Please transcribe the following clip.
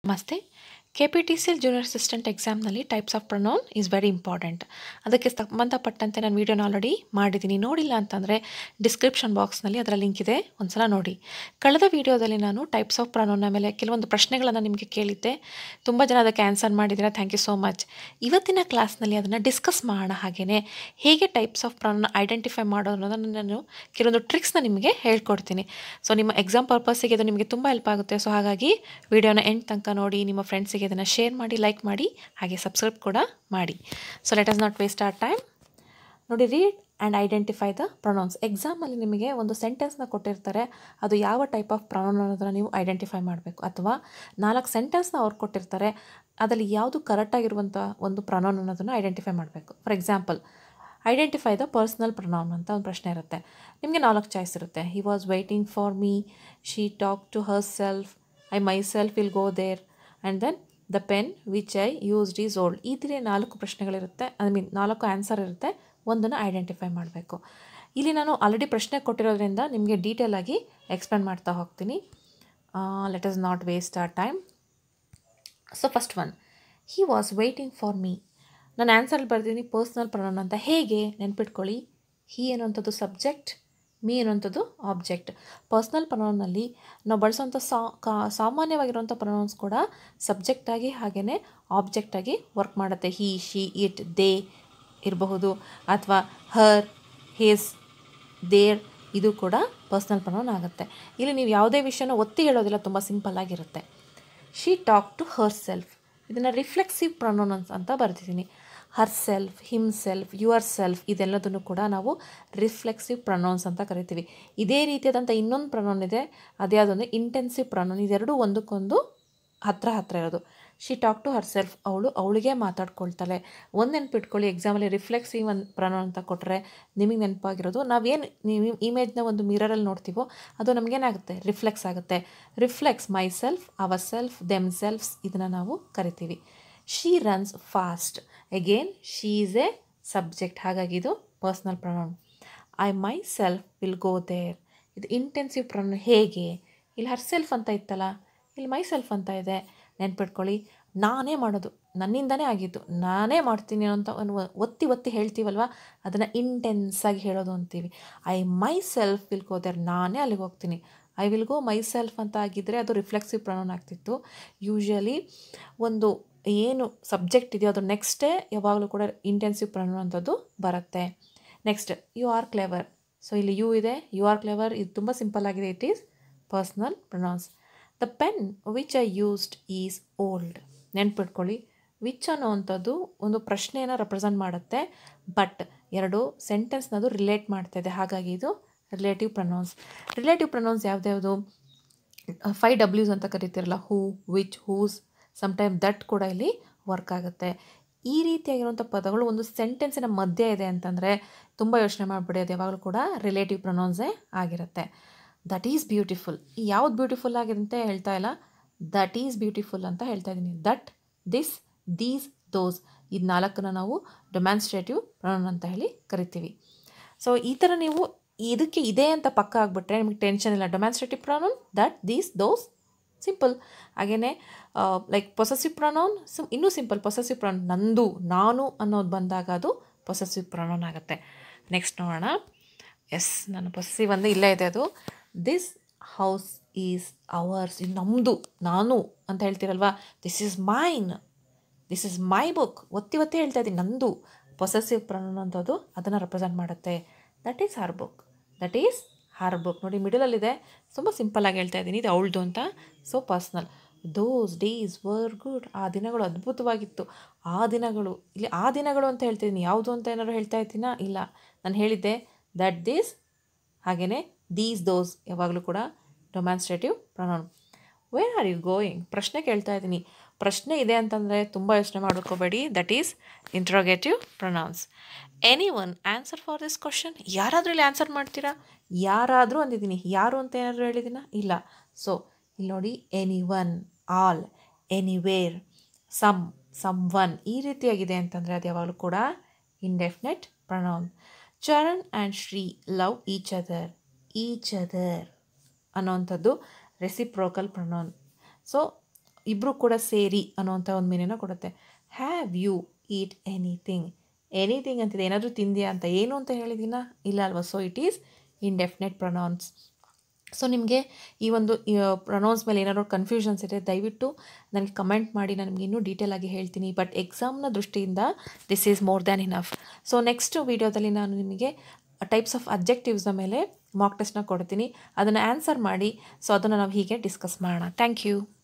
ನಮಸ್ತೆ K P T C L junior assistant ಎಕ್ಸಾಮ್ನಲ್ಲಿ types of pronoun is very important ಅದಕ್ಕೆ ಸಂಬಂಧಪಟ್ಟಂತೆ ನಾನು ವೀಡಿಯೋನ ಆಲ್ರೆಡಿ ಮಾಡಿದ್ದೀನಿ ನೋಡಿಲ್ಲ ಅಂತಂದರೆ ಡಿಸ್ಕ್ರಿಪ್ಷನ್ ಬಾಕ್ಸ್ನಲ್ಲಿ ಅದರ ಲಿಂಕ್ ಇದೆ ಒಂದ್ಸಲ ನೋಡಿ ಕಳೆದ ವೀಡಿಯೋದಲ್ಲಿ ನಾನು ಟೈಪ್ಸ್ ಆಫ್ ಪ್ರೊನೌನ್ನ ಮೇಲೆ ಕೆಲವೊಂದು ಪ್ರಶ್ನೆಗಳನ್ನು ನಿಮಗೆ ಕೇಳಿದ್ದೆ ತುಂಬ ಜನ ಅದಕ್ಕೆ ಆನ್ಸರ್ ಮಾಡಿದ್ದೀರಾ ಥ್ಯಾಂಕ್ ಯು ಸೋ ಮಚ್ ಇವತ್ತಿನ ಕ್ಲಾಸ್ನಲ್ಲಿ ಅದನ್ನು ಡಿಸ್ಕಸ್ ಮಾಡೋಣ ಹಾಗೆಯೇ ಹೇಗೆ ಟೈಪ್ಸ್ ಆಫ್ ಪ್ರೊನೌನ್ ಐಡೆಂಟಿಫೈ ಮಾಡೋದು ಅನ್ನೋದನ್ನು ನಾನು ಕೆಲವೊಂದು ಟ್ರಿಕ್ಸ್ನ ನಿಮಗೆ ಹೇಳ್ಕೊಡ್ತೀನಿ ಸೊ ನಿಮ್ಮ ಎಕ್ಸಾಮ್ ಪರ್ಪಸ್ಸಿಗೆ ಇದು ನಿಮಗೆ ತುಂಬ ಹೆಲ್ಪ್ ಆಗುತ್ತೆ ಸೊ ಹಾಗಾಗಿ ವಿಡಿಯೋನ ಎಂಡ್ ತನಕ ನೋಡಿ ನಿಮ್ಮ ಫ್ರೆಂಡ್ಸಿಗೆ ಇದನ್ನು ಶೇರ್ ಮಾಡಿ ಲೈಕ್ ಮಾಡಿ ಹಾಗೆ ಸಬ್ಸ್ಕ್ರೈಬ್ ಕೂಡ ಮಾಡಿ so let us not waste our time ನೋಡಿ read and identify the pronouns ಎಕ್ಸಾಮಲ್ಲಿ ನಿಮಗೆ ಒಂದು ಸೆಂಟೆನ್ಸ್ನ ಕೊಟ್ಟಿರ್ತಾರೆ ಅದು ಯಾವ ಟೈಪ್ ಆಫ್ ಪ್ರೊನೌನ್ ಅನ್ನೋದನ್ನು ನೀವು ಐಡೆಂಟಿಫೈ ಮಾಡಬೇಕು ಅಥವಾ ನಾಲ್ಕು ಸೆಂಟೆನ್ಸ್ನ ಅವ್ರು ಕೊಟ್ಟಿರ್ತಾರೆ ಅದರಲ್ಲಿ ಯಾವುದು ಕರೆಕ್ಟಾಗಿರುವಂಥ ಒಂದು ಪ್ರೊನೌನ್ ಅನ್ನೋದನ್ನು ಐಡೆಂಟಿಫೈ ಮಾಡಬೇಕು for example identify the personal pronoun ಅಂತ ಒಂದು ಪ್ರಶ್ನೆ ಇರುತ್ತೆ ನಿಮಗೆ ನಾಲ್ಕು ಚಾಯ್ಸ್ ಇರುತ್ತೆ he was waiting for me she talk to herself I myself will go there and then the pen which I used is old ಈ ಥರ ನಾಲ್ಕು ಪ್ರಶ್ನೆಗಳಿರುತ್ತೆ ಐ ಮೀನ್ ನಾಲ್ಕು ಆನ್ಸರ್ ಇರುತ್ತೆ ಒಂದನ್ನು ಐಡೆಂಟಿಫೈ ಮಾಡಬೇಕು ಇಲ್ಲಿ ನಾನು ಆಲ್ರೆಡಿ ಪ್ರಶ್ನೆ ಕೊಟ್ಟಿರೋದ್ರಿಂದ ನಿಮಗೆ ಡೀಟೇಲ್ ಆಗಿ ಎಕ್ಸ್ಪ್ಲೇನ್ ಮಾಡ್ತಾ ಹೋಗ್ತೀನಿ let us not waste our time so first one he was waiting for me ನಾನು ಆನ್ಸರಲ್ಲಿ ಬರ್ತೀನಿ ಪರ್ಸ್ನಲ್ ಪ್ರೊನೌನ್ ಅಂತ ಹೇಗೆ ನೆನ್ಪಿಟ್ಕೊಳ್ಳಿ ಹಿ ಅನ್ನುವಂಥದ್ದು ಸಬ್ಜೆಕ್ಟ್ ಮೀ ಅನ್ನುವಂಥದ್ದು ಆಬ್ಜೆಕ್ಟ್ ಪರ್ಸ್ನಲ್ ಪ್ರೊನೌನ್ನಲ್ಲಿ ನಾವು ಬಳಸೋಂಥ ಸಾ ಕಾ ಸಾಮಾನ್ಯವಾಗಿರುವಂಥ ಪ್ರೊನೌನ್ಸ್ ಕೂಡ ಸಬ್ಜೆಕ್ಟಾಗಿ ಹಾಗೆಯೇ ಆಬ್ಜೆಕ್ಟಾಗಿ ವರ್ಕ್ ಮಾಡುತ್ತೆ ಹಿ ಶಿ ಇಟ್ ದೇ ಇರಬಹುದು ಅಥವಾ ಹರ್ ಹೇಸ್ ದೇರ್ ಇದು ಕೂಡ ಪರ್ಸ್ನಲ್ ಪ್ರೊನೌನ್ ಆಗುತ್ತೆ ಇಲ್ಲಿ ನೀವು ಯಾವುದೇ ವಿಷಯನ ಒತ್ತಿ ಹೇಳೋದಿಲ್ಲ ತುಂಬ ಸಿಂಪಲ್ ಆಗಿರುತ್ತೆ she talk to herself ಇದನ್ನು ರಿಫ್ಲೆಕ್ಸಿವ್ ಪ್ರೊನೌನ್ಸ್ ಅಂತ ಬರ್ತಿದ್ದೀನಿ herself himself yourself ಇದೆಲ್ಲದನ್ನು ಕೂಡ ನಾವು ರಿಫ್ಲೆಕ್ಸಿವ್ ಪ್ರೊನೌನ್ಸ್ ಅಂತ ಕರಿತೀವಿ ಇದೇ ರೀತಿಯಾದಂಥ ಇನ್ನೊಂದು ಪ್ರೊನೌನ್ ಇದೆ ಅದೇ ಅದೊಂದು ಇಂಟೆನ್ಸಿವ್ ಪ್ರೊನೌನ್ ಇದೆರಡೂ ಒಂದಕ್ಕೊಂದು ಹತ್ರ ಹತ್ರ ಇರೋದು she talk to herself ಅವಳು ಅವಳಿಗೆ ಮಾತಾಡ್ಕೊಳ್ತಾಳೆ ಒಂದು ನೆನಪಿಟ್ಕೊಳ್ಳಿ ಎಕ್ಸಾಮಲ್ಲಿ ರಿಫ್ಲೆಕ್ಸಿವ್ ಒಂದು ಪ್ರೊನೌನ್ ಅಂತ ಕೊಟ್ಟರೆ ನಿಮಗೆ ನೆನಪಾಗಿರೋದು ನಾವೇನು ನೀವು ಇಮೇಜ್ನ ಒಂದು ಮಿರರಲ್ಲಿ ನೋಡ್ತೀವೋ ಅದು ನಮಗೇನಾಗುತ್ತೆ ರಿಫ್ಲೆಕ್ಸ್ ಆಗುತ್ತೆ reflex myself ourself themselves ಇದನ್ನು ನಾವು ಕರಿತೀವಿ she runs fast again she is a subject ಹಾಗಾಗಿ ಇದು personal pronoun I myself will go there ಇದು ಇಂಟೆನ್ಸಿವ್ ಪ್ರೊನೌನ್ ಹೇಗೆ ಇಲ್ಲಿ ಹರ್ ಸೆಲ್ಫ್ ಅಂತ ಇತ್ತಲ್ಲ ಇಲ್ಲಿ ಮೈ ಸೆಲ್ಫ್ ಅಂತ ಇದೆ ನೆನ್ಪಿಟ್ಕೊಳ್ಳಿ ನಾನೇ ಮಾಡೋದು ನನ್ನಿಂದನೇ ಆಗಿದ್ದು ನಾನೇ ಮಾಡ್ತೀನಿ ಅಂತ ಒಂದು ಒತ್ತಿ ಒತ್ತಿ ಹೇಳ್ತೀವಲ್ವ ಅದನ್ನು ಇಂಟೆನ್ಸಾಗಿ ಹೇಳೋದು ಅಂತೀವಿ I myself will go there ನಾನೇ ಅಲ್ಲಿಗೆ ಹೋಗ್ತೀನಿ I will go myself ಅಂತ ಆಗಿದ್ದರೆ ಅದು ರಿಫ್ಲೆಕ್ಸಿವ್ ಪ್ರೊನೌನ್ ಆಗ್ತಿತ್ತು ಯೂಶ್ವಲಿ ಒಂದು ಏನು ಸಬ್ಜೆಕ್ಟ್ ಇದೆಯೋ ಅದು ನೆಕ್ಸ್ಟೇ ಯಾವಾಗಲೂ ಕೂಡ ಇಂಟೆನ್ಸಿವ್ ಪ್ರೊನೌನ್ ಅಂಥದ್ದು ಬರುತ್ತೆ next you are clever so ಇಲ್ಲಿ ಯು ಇದೆ ಯು ಆರ್ ಕ್ಲೆವರ್ ಇದು ತುಂಬ ಸಿಂಪಲ್ ಆಗಿದೆ it is personal pronouns the pen which I used is old ನೆನ್ಪಿಟ್ಕೊಳ್ಳಿ ವಿಚ್ ಅನ್ನೋವಂಥದ್ದು ಒಂದು ಪ್ರಶ್ನೆಯನ್ನು ರೆಪ್ರೆಸೆಂಟ್ ಮಾಡುತ್ತೆ ಬಟ್ ಎರಡು ಸೆಂಟೆನ್ಸ್ನದು ರಿಲೇಟ್ ಮಾಡ್ತಾಯಿದೆ ಹಾಗಾಗಿ ಇದು ರಿಲೇಟಿವ್ ಪ್ರೊನೌನ್ಸ್ ರಿಲೇಟಿವ್ ಪ್ರೊನೌನ್ಸ್ ಯಾವ್ದ್ಯಾವುದು ಫೈ ಡಬ್ಲ್ಯೂಸ್ ಅಂತ ಕರಿತಿರಲ್ಲ who which whose sometime that ಕೂಡ ಇಲ್ಲಿ ವರ್ಕ್ ಆಗುತ್ತೆ ಈ ರೀತಿಯಾಗಿರುವಂಥ ಪದಗಳು ಒಂದು ಸೆಂಟೆನ್ಸಿನ ಮಧ್ಯೆ ಇದೆ ಅಂತಂದರೆ ತುಂಬ ಯೋಚನೆ ಮಾಡಿಬಿಡಿ ಅದು ಯಾವಾಗಲೂ ಕೂಡ ರಿಲೇಟಿವ್ ಪ್ರೊನೌನ್ಸೇ ಆಗಿರುತ್ತೆ ದಟ್ ಈಸ್ ಬ್ಯೂಟಿಫುಲ್ ಯಾವ್ದು ಬ್ಯೂಟಿಫುಲ್ ಆಗಿದೆ ಅಂತ ಹೇಳ್ತಾ ಇಲ್ಲ ದಟ್ ಈಸ್ ಬ್ಯೂಟಿಫುಲ್ ಅಂತ ಹೇಳ್ತಾ ಇದ್ದೀನಿ ದಟ್ ದಿಸ್ ದೀಸ್ ದೋಸ್ ಇದು ನಾಲ್ಕನ್ನ ನಾವು ಡೆಮಾನ್ಸ್ಟ್ರೇಟಿವ್ ಪ್ರೊನೌನ್ ಅಂತ ಹೇಳಿ ಕರಿತೀವಿ ಸೊ ಈ ಥರ ನೀವು ಇದಕ್ಕೆ ಇದೆ ಅಂತ ಪಕ್ಕ ಆಗಿಬಿಟ್ರೆ ನಿಮಗೆ ಟೆನ್ಷನ್ ಇಲ್ಲ demonstrative pronoun that these those simple ಹಾಗೆಯೇ ಲೈಕ್ ಪೊಸೆಸಿವ್ ಪ್ರೊನೌನ್ ಸಿಮ್ ಇನ್ನೂ ಸಿಂಪಲ್ ಪೊಸೆಸಿವ್ ಪ್ರೊನೌನ್ ನಂದು ನಾನು ಅನ್ನೋದು ಬಂದಾಗ ಅದು ಪೊಸೆಸಿವ್ ಪ್ರೊನೌನ್ ಆಗುತ್ತೆ ನೆಕ್ಸ್ಟ್ ನೋಡೋಣ ಎಸ್ ನಾನು ಪೊಸೆಸಿವ್ ಅಂದರೆ ಇಲ್ಲೇ ಇದೆ ಅದು ದಿಸ್ ಹೌಸ್ ಈಸ್ ಅವರ್ಸ್ ಇದು ನಮ್ಮದು ನಾನು ಅಂತ ಹೇಳ್ತೀರಲ್ವಾ this is mine this is my book ಒತ್ತಿ ಒತ್ತಿ ಹೇಳ್ತಾ ಇದ್ದೀನಿ ನಂದು ಪೊಸೆಸಿವ್ ಪ್ರೊನೌನ್ ಅಂಥದ್ದು ಅದನ್ನು ರೆಪ್ರೆಸೆಂಟ್ ಮಾಡುತ್ತೆ that is her book that is her book ನೋಡಿ ಮಿಡಲಲ್ಲಿದೆ ತುಂಬ ಸಿಂಪಲ್ಲಾಗಿ ಹೇಳ್ತಾ ಇದ್ದೀನಿ ಇದು ಅವಳದು ಅಂತ so personal those days were good ಆ ದಿನಗಳು ಅದ್ಭುತವಾಗಿತ್ತು ಆ ದಿನಗಳು ಇಲ್ಲಿ ಆ ದಿನಗಳು ಅಂತ ಹೇಳ್ತಿದ್ದೀನಿ ಯಾವುದು ಅಂತ ಏನಾದ್ರು ಹೇಳ್ತಾ ಇದ್ದೀನಾ ಇಲ್ಲ ನಾನು ಹೇಳಿದ್ದೆ ದಟ್ ದೀಸ್ ಹಾಗೆಯೇ ದೀಸ್ ದೋಸ್ ಯಾವಾಗಲೂ ಕೂಡ demonstrative pronoun where are you going ಪ್ರಶ್ನೆ ಕೇಳ್ತಾ ಇದ್ದೀನಿ ಪ್ರಶ್ನೆ ಇದೆ ಅಂತಂದರೆ ತುಂಬ ಯೋಚನೆ ಮಾಡ್ಕೋಬೇಡಿ that is interrogative pronouns anyone answer for this question ಯಾರಾದರೂ ಇಲ್ಲಿ ಆನ್ಸರ್ ಮಾಡ್ತೀರಾ ಯಾರಾದರೂ ಅಂದಿದ್ದೀನಿ ಯಾರು ಅಂತ ಏನಾದರೂ ಹೇಳಿದ್ದೀನ ಇಲ್ಲ ಸೊ ಇಲ್ಲಿ ನೋಡಿ anyone all anywhere some someone ಈ ರೀತಿಯಾಗಿದೆ ಅಂತಂದರೆ ಅದು ಯಾವಾಗಲೂ ಕೂಡ indefinite pronoun Charan and Shri love each other each other ಅನ್ನೋವಂಥದ್ದು ರೆಸಿಪ್ರೋಕಲ್ ಪ್ರೊನೌನ್ ಸೊ ಇಬ್ಬರು ಕೂಡ ಸೇರಿ ಅನ್ನೋವಂಥ ಒಂದು ಮೀನಿನ ಕೊಡುತ್ತೆ have you eat anything anything ಅಂತಿದೆ ಏನಾದರೂ ತಿಂದ್ಯಾ ಅಂತ ಏನು ಅಂತ ಹೇಳಿದಿನ ಇಲ್ಲ ಅಲ್ವಾ so it is indefinite pronouns so ನಿಮಗೆ ಈ ಒಂದು ಪ್ರೊನೌನ್ಸ್ ಮೇಲೆ ಏನಾದ್ರು ಕನ್ಫ್ಯೂಷನ್ಸ್ ಇದೆ ದಯವಿಟ್ಟು ನನಗೆ ಕಮೆಂಟ್ ಮಾಡಿ ನಾನು ನಿಮಗೆ ಇನ್ನೂ ಡೀಟೇಲ್ ಆಗಿ ಹೇಳ್ತೀನಿ ಬಟ್ ಎಕ್ಸಾಮ್ನ ದೃಷ್ಟಿಯಿಂದ this is more than enough so next ವೀಡಿಯೋದಲ್ಲಿ ನಾನು ನಿಮಗೆ ಟೈಪ್ಸ್ ಆಫ್ ಅಬ್ಜೆಕ್ಟಿವ್ಸ್ನ ಮೇಲೆ ಮಾಕ್ ಟೆಸ್ಟ್ನ ಕೊಡ್ತೀನಿ ಅದನ್ನು ಆನ್ಸರ್ ಮಾಡಿ ಸೊ ಅದನ್ನು ನಾವು ಹೀಗೆ ಡಿಸ್ಕಸ್ ಮಾಡೋಣ ಥ್ಯಾಂಕ್ ಯು